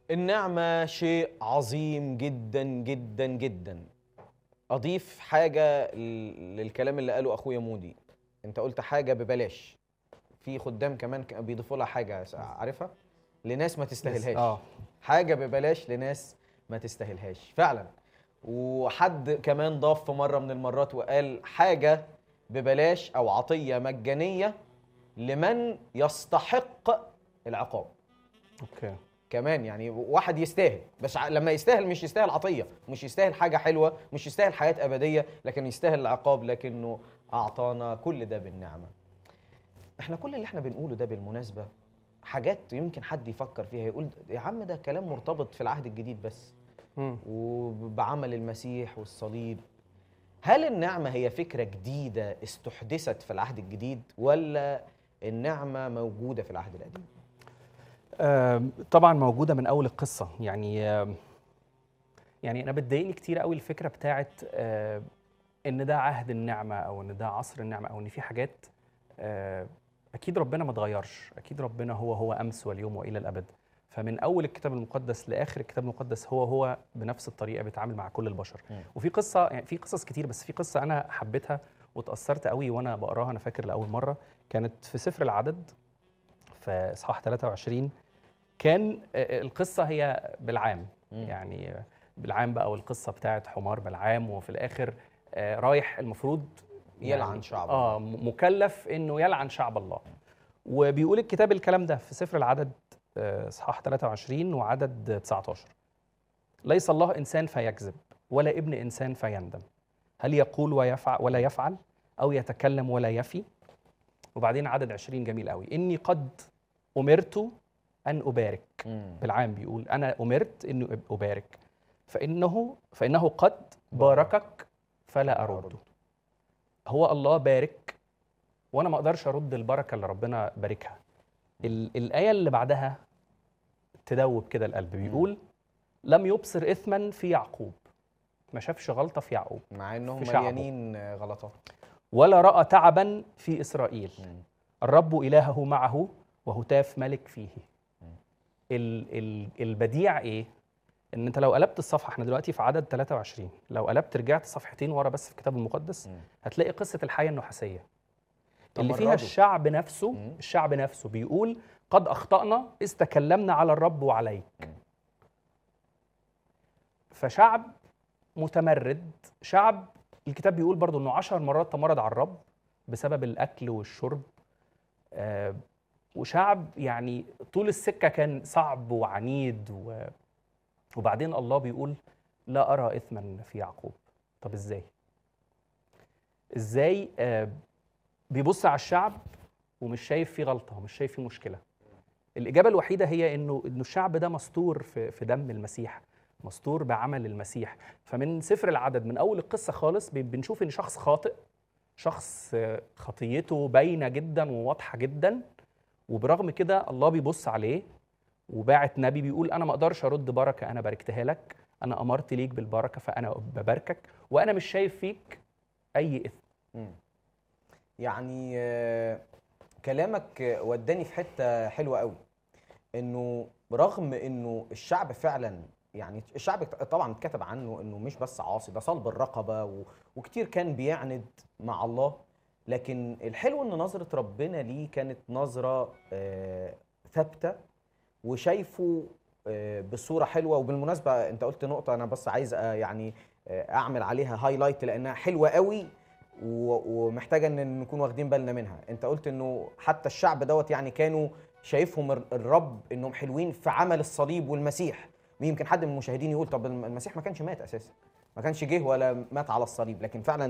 النعمة شيء عظيم جدا جدا جدا أضيف حاجة ل- للكلام اللي قاله أخويا مودي أنت قلت حاجة ببلاش في خدام كمان ك- بيضيفوا لها حاجة عارفها لناس ما تستاهلهاش اه حاجة ببلاش لناس ما تستاهلهاش فعلا وحد كمان ضاف في مرة من المرات وقال حاجة ببلاش أو عطية مجانية لمن يستحق العقاب اوكي كمان يعني واحد يستاهل بس ع- لما يستاهل مش يستاهل عطيه مش يستاهل حاجه حلوه مش يستاهل حياه ابديه لكن يستاهل العقاب لكنه اعطانا كل ده بالنعمه احنا كل اللي احنا بنقوله ده بالمناسبه حاجات يمكن حد يفكر فيها يقول يا عم ده كلام مرتبط في العهد الجديد بس مم. وبعمل المسيح والصليب هل النعمه هي فكره جديده استحدثت في العهد الجديد ولا النعمه موجوده في العهد القديم آم، طبعا موجوده من اول القصه يعني آم، يعني انا بتضايقني كتير قوي الفكره بتاعت آه، ان ده عهد النعمه او ان ده عصر النعمه او ان في حاجات آه، اكيد ربنا ما اتغيرش اكيد ربنا هو هو امس واليوم والى الابد فمن اول الكتاب المقدس لاخر الكتاب المقدس هو هو بنفس الطريقه بيتعامل مع كل البشر مم. وفي قصه يعني في قصص كتير بس في قصه انا حبيتها وتاثرت قوي وانا بقراها انا فاكر لاول مره كانت في سفر العدد في اصحاح 23 كان آه، القصه هي بالعام مم. يعني آه، بالعام بقى والقصه بتاعت حمار بلعام وفي الاخر آه، رايح المفروض يلعن شعب اه م- مكلف انه يلعن شعب الله وبيقول الكتاب الكلام ده في سفر العدد آه، اصحاح 23 وعدد 19 ليس الله انسان فيكذب ولا ابن انسان فيندم هل يقول ويفعل ولا يفعل او يتكلم ولا يفي وبعدين عدد 20 جميل قوي اني قد امرت ان ابارك مم. بالعام بيقول انا امرت اني أب- ابارك فانه فانه قد باركك فلا ارده هو الله بارك وانا ما اقدرش ارد البركه اللي ربنا باركها ال- الايه اللي بعدها تدوب كده القلب بيقول لم يبصر اثما في يعقوب ما شافش غلطه في يعقوب مع انهم في شعبه. مليانين آه، غلطات ولا راى تعبا في اسرائيل مم. الرب إلهه معه وهتاف ملك فيه ال ال البديع إيه؟ إن أنت لو قلبت الصفحة إحنا دلوقتي في عدد 23 لو قلبت رجعت صفحتين ورا بس في الكتاب المقدس مم. هتلاقي قصة الحية النحاسية اللي فيها تمردوا. الشعب نفسه مم. الشعب نفسه بيقول قد أخطأنا إذ تكلمنا على الرب وعليك مم. فشعب متمرد شعب الكتاب بيقول برضو انه عشر مرات تمرد على الرب بسبب الاكل والشرب آه وشعب يعني طول السكه كان صعب وعنيد و وبعدين الله بيقول لا ارى اثما في يعقوب طب ازاي ازاي آه بيبص على الشعب ومش شايف فيه غلطه ومش شايف فيه مشكله الاجابه الوحيده هي انه انه الشعب ده مستور في في دم المسيح مستور بعمل المسيح فمن سفر العدد من اول القصه خالص بن- بنشوف ان شخص خاطئ شخص آه، خطيته باينه جدا وواضحه جدا وبرغم كده الله بيبص عليه وباعت نبي بيقول انا ما اقدرش ارد بركه انا باركتها لك انا امرت ليك بالبركه فانا بباركك وانا مش شايف فيك اي اثم مم. يعني آه، كلامك آه، وداني في حته حلوه قوي انه رغم انه الشعب فعلا يعني الشعب طبعا اتكتب عنه انه مش بس عاصي ده صلب الرقبه و- وكتير كان بيعند مع الله لكن الحلو ان نظره ربنا ليه كانت نظره آه، ثابته وشايفه آه، بصوره حلوه وبالمناسبه انت قلت نقطه انا بس عايز آه، يعني آه، اعمل عليها هايلايت لانها حلوه قوي و- ومحتاجه ان نكون واخدين بالنا منها انت قلت انه حتى الشعب دوت يعني كانوا شايفهم الر- الرب انهم حلوين في عمل الصليب والمسيح ويمكن حد من المشاهدين يقول طب الم- المسيح ما كانش مات اساسا ما كانش جه ولا مات على الصليب لكن فعلا